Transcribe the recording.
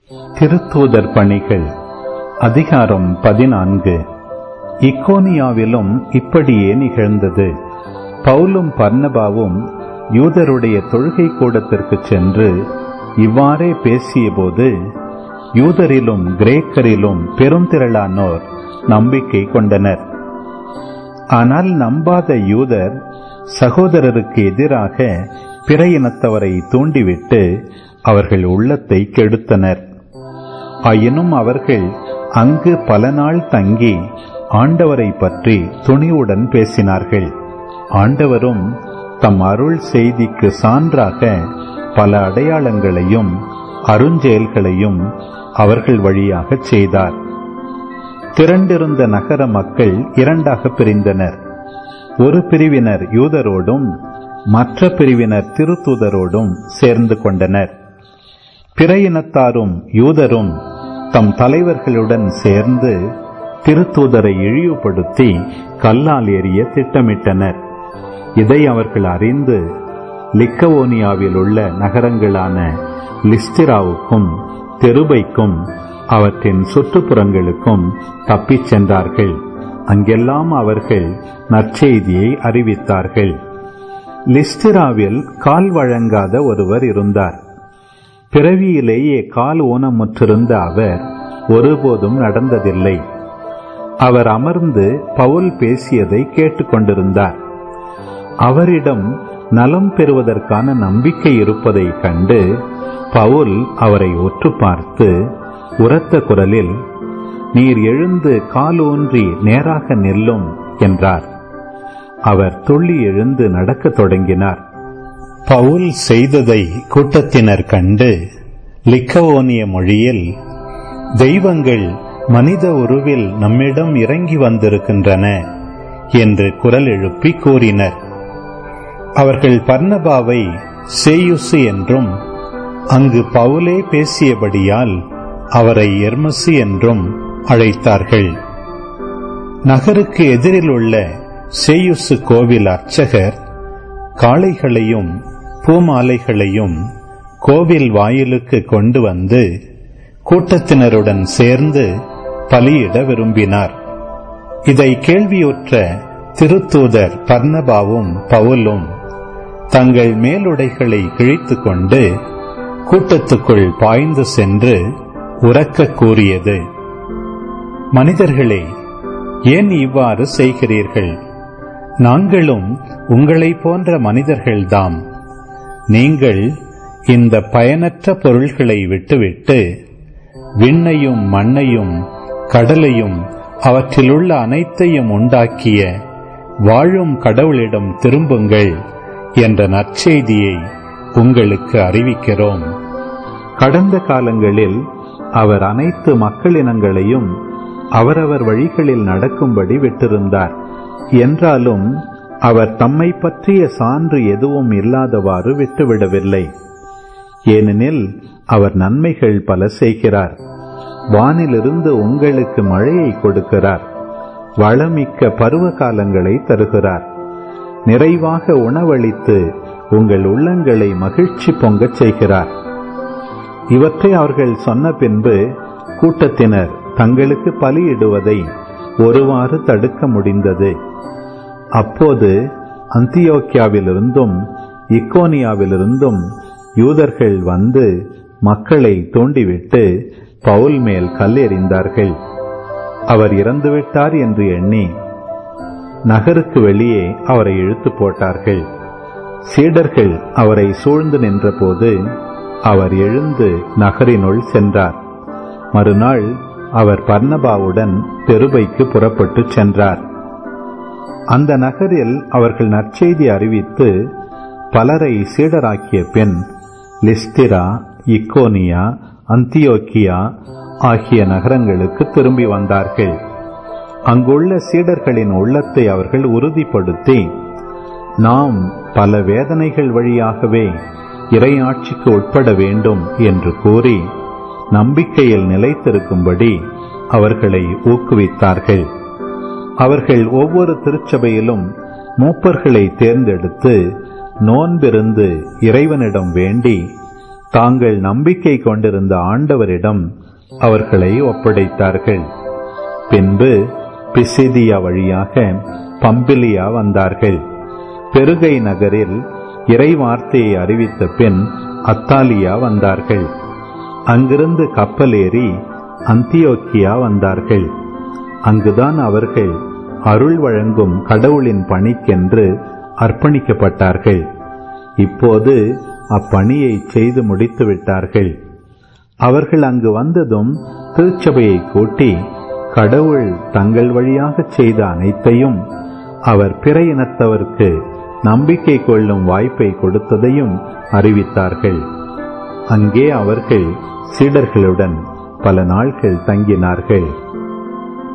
திருத்தூதர் பணிகள் அதிகாரம் பதினான்கு இக்கோனியாவிலும் இப்படியே நிகழ்ந்தது பவுலும் பர்னபாவும் யூதருடைய தொழுகை கூடத்திற்குச் சென்று இவ்வாறே பேசியபோது யூதரிலும் கிரேக்கரிலும் பெருந்திரளானோர் நம்பிக்கை கொண்டனர் ஆனால் நம்பாத யூதர் சகோதரருக்கு எதிராக பிற இனத்தவரை தூண்டிவிட்டு அவர்கள் உள்ளத்தை கெடுத்தனர் ஆயினும் அவர்கள் அங்கு பல நாள் தங்கி ஆண்டவரை பற்றி துணிவுடன் பேசினார்கள் ஆண்டவரும் தம் அருள் செய்திக்கு சான்றாக பல அடையாளங்களையும் அருஞ்செயல்களையும் அவர்கள் வழியாகச் செய்தார் திரண்டிருந்த நகர மக்கள் இரண்டாக பிரிந்தனர் ஒரு பிரிவினர் யூதரோடும் மற்ற பிரிவினர் திருத்தூதரோடும் சேர்ந்து கொண்டனர் பிற இனத்தாரும் யூதரும் தம் தலைவர்களுடன் சேர்ந்து திருத்தூதரை இழிவுபடுத்தி கல்லால் எறிய திட்டமிட்டனர் இதை அவர்கள் அறிந்து லிக்கவோனியாவில் உள்ள நகரங்களான லிஸ்திராவுக்கும் தெருபைக்கும் அவற்றின் சுற்றுப்புறங்களுக்கும் தப்பிச் சென்றார்கள் அங்கெல்லாம் அவர்கள் நற்செய்தியை அறிவித்தார்கள் லிஸ்டிராவில் கால் வழங்காத ஒருவர் இருந்தார் பிறவியிலேயே கால் ஊனமுற்றிருந்த அவர் ஒருபோதும் நடந்ததில்லை அவர் அமர்ந்து பவுல் பேசியதை கேட்டுக்கொண்டிருந்தார் அவரிடம் நலம் பெறுவதற்கான நம்பிக்கை இருப்பதை கண்டு பவுல் அவரை ஒற்று பார்த்து உரத்த குரலில் நீர் எழுந்து காலூன்றி நேராக நில்லும் என்றார் அவர் துள்ளி எழுந்து நடக்கத் தொடங்கினார் பவுல் செய்ததை கூட்டத்தினர் கண்டு லிக்கவோனிய மொழியில் தெய்வங்கள் மனித உருவில் நம்மிடம் இறங்கி வந்திருக்கின்றன என்று குரல் எழுப்பி கூறினர் அவர்கள் பர்ணபாவை சேயுசு என்றும் அங்கு பவுலே பேசியபடியால் அவரை எர்மசு என்றும் அழைத்தார்கள் நகருக்கு எதிரில் உள்ள சேயுசு கோவில் அர்ச்சகர் காளைகளையும் பூமாலைகளையும் கோவில் வாயிலுக்கு கொண்டு வந்து கூட்டத்தினருடன் சேர்ந்து பலியிட விரும்பினார் இதை கேள்வியுற்ற திருத்தூதர் பர்ணபாவும் பவுலும் தங்கள் மேலுடைகளை கிழித்து கொண்டு கூட்டத்துக்குள் பாய்ந்து சென்று உறக்க கூறியது மனிதர்களே ஏன் இவ்வாறு செய்கிறீர்கள் நாங்களும் உங்களை போன்ற மனிதர்கள்தாம் நீங்கள் இந்த பயனற்ற பொருள்களை விட்டுவிட்டு விண்ணையும் மண்ணையும் கடலையும் அவற்றிலுள்ள அனைத்தையும் உண்டாக்கிய வாழும் கடவுளிடம் திரும்புங்கள் என்ற நற்செய்தியை உங்களுக்கு அறிவிக்கிறோம் கடந்த காலங்களில் அவர் அனைத்து மக்களினங்களையும் அவரவர் வழிகளில் நடக்கும்படி விட்டிருந்தார் என்றாலும் அவர் தம்மை பற்றிய சான்று எதுவும் இல்லாதவாறு விட்டுவிடவில்லை ஏனெனில் அவர் நன்மைகள் பல செய்கிறார் வானிலிருந்து உங்களுக்கு மழையை கொடுக்கிறார் வளமிக்க பருவ காலங்களை தருகிறார் நிறைவாக உணவளித்து உங்கள் உள்ளங்களை மகிழ்ச்சி பொங்கச் செய்கிறார் இவற்றை அவர்கள் சொன்ன பின்பு கூட்டத்தினர் தங்களுக்கு பலியிடுவதை ஒருவாறு தடுக்க முடிந்தது அப்போது அந்தியோக்கியாவிலிருந்தும் இக்கோனியாவிலிருந்தும் யூதர்கள் வந்து மக்களை தூண்டிவிட்டு பவுல் மேல் கல் எறிந்தார்கள் அவர் இறந்துவிட்டார் என்று எண்ணி நகருக்கு வெளியே அவரை இழுத்து போட்டார்கள் சீடர்கள் அவரை சூழ்ந்து நின்றபோது அவர் எழுந்து நகரினுள் சென்றார் மறுநாள் அவர் பர்ணபாவுடன் தெருபைக்கு புறப்பட்டு சென்றார் அந்த நகரில் அவர்கள் நற்செய்தி அறிவித்து பலரை சீடராக்கிய பின் லிஸ்திரா இக்கோனியா அந்தியோக்கியா ஆகிய நகரங்களுக்கு திரும்பி வந்தார்கள் அங்குள்ள சீடர்களின் உள்ளத்தை அவர்கள் உறுதிப்படுத்தி நாம் பல வேதனைகள் வழியாகவே இறையாட்சிக்கு உட்பட வேண்டும் என்று கூறி நம்பிக்கையில் நிலைத்திருக்கும்படி அவர்களை ஊக்குவித்தார்கள் அவர்கள் ஒவ்வொரு திருச்சபையிலும் மூப்பர்களை தேர்ந்தெடுத்து நோன்பிருந்து இறைவனிடம் வேண்டி தாங்கள் நம்பிக்கை கொண்டிருந்த ஆண்டவரிடம் அவர்களை ஒப்படைத்தார்கள் பின்பு பிசிதியா வழியாக பம்பிலியா வந்தார்கள் பெருகை நகரில் இறை வார்த்தையை அறிவித்த பின் அத்தாலியா வந்தார்கள் அங்கிருந்து கப்பல் ஏறி அந்தியோக்கியா வந்தார்கள் அங்குதான் அவர்கள் அருள் வழங்கும் கடவுளின் பணிக்கென்று அர்ப்பணிக்கப்பட்டார்கள் இப்போது அப்பணியை செய்து முடித்து விட்டார்கள் அவர்கள் அங்கு வந்ததும் திருச்சபையை கூட்டி கடவுள் தங்கள் வழியாக செய்த அனைத்தையும் அவர் பிற இனத்தவர்க்கு நம்பிக்கை கொள்ளும் வாய்ப்பை கொடுத்ததையும் அறிவித்தார்கள் அங்கே அவர்கள் சீடர்களுடன் பல நாட்கள் தங்கினார்கள்